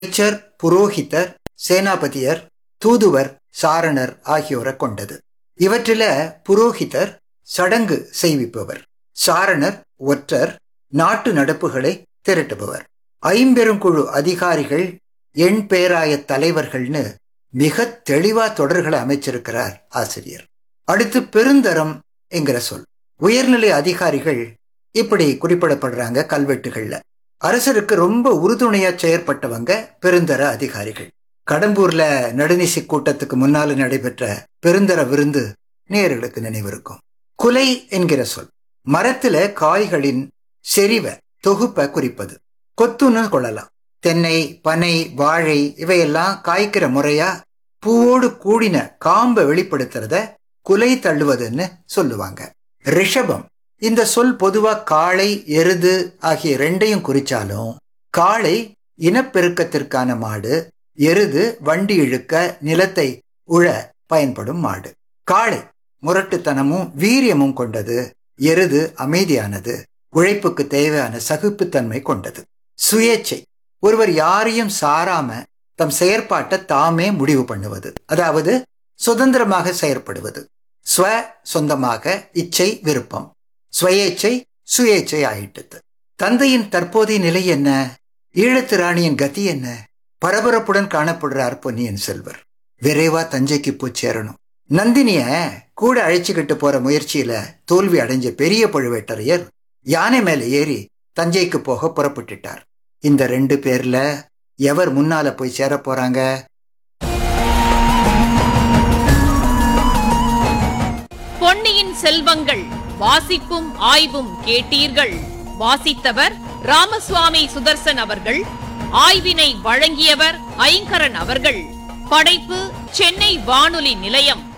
அமைச்சர் புரோகிதர் சேனாபதியர் தூதுவர் சாரணர் ஆகியோரை கொண்டது இவற்றில புரோகிதர் சடங்கு செய்விப்பவர் சாரணர் ஒற்றர் நாட்டு நடப்புகளை திரட்டுபவர் ஐம்பெருங்குழு அதிகாரிகள் எண் பேராய தலைவர்கள்னு மிக தெளிவா தொடர்களை அமைச்சிருக்கிறார் ஆசிரியர் அடுத்து பெருந்தரம் என்கிற சொல் உயர்நிலை அதிகாரிகள் இப்படி குறிப்பிடப்படுறாங்க கல்வெட்டுகள்ல அரசருக்கு ரொம்ப உறுதுணையா செயற்பட்டவங்க பெருந்தர அதிகாரிகள் கடம்பூர்ல நடுநிசி கூட்டத்துக்கு முன்னால நடைபெற்ற பெருந்தர விருந்து நேர்களுக்கு நினைவிருக்கும் குலை என்கிற சொல் மரத்துல காய்களின் செறிவ தொகுப்பை குறிப்பது கொத்துன்னு கொள்ளலாம் தென்னை பனை வாழை இவையெல்லாம் காய்க்கிற முறையா பூவோடு கூடின காம்பை வெளிப்படுத்துறத குலை தள்ளுவதுன்னு சொல்லுவாங்க ரிஷபம் இந்த சொல் பொதுவா காளை எருது ஆகிய ரெண்டையும் குறிச்சாலும் காளை இனப்பெருக்கத்திற்கான மாடு எருது வண்டி இழுக்க நிலத்தை உழ பயன்படும் மாடு காளை முரட்டுத்தனமும் வீரியமும் கொண்டது எருது அமைதியானது உழைப்புக்கு தேவையான சகிப்புத்தன்மை கொண்டது சுயேச்சை ஒருவர் யாரையும் சாராம தம் செயற்பாட்டை தாமே முடிவு பண்ணுவது அதாவது சுதந்திரமாக செயற்படுவது ஸ்வ சொந்தமாக இச்சை விருப்பம் ஸ்வயேச்சை சுயேச்சை ஆயிட்டது தந்தையின் தற்போதைய நிலை என்ன ஈழத்து ராணியின் கதி என்ன பரபரப்புடன் காணப்படுறார் பொன்னியின் செல்வர் விரைவா தஞ்சைக்கு போய் சேரணும் நந்தினிய கூட அழைச்சுக்கிட்டு போற முயற்சியில தோல்வி அடைஞ்ச பெரிய பழுவேட்டரையர் யானை மேல ஏறி தஞ்சைக்கு போக புறப்பட்டுட்டார் இந்த ரெண்டு பேர்ல எவர் முன்னால போய் சேர போறாங்க பொன்னியின் செல்வங்கள் வாசிப்பும் ஆய்வும் கேட்டீர்கள் வாசித்தவர் ராமசுவாமி சுதர்சன் அவர்கள் ஆய்வினை வழங்கியவர் ஐங்கரன் அவர்கள் படைப்பு சென்னை வானொலி நிலையம்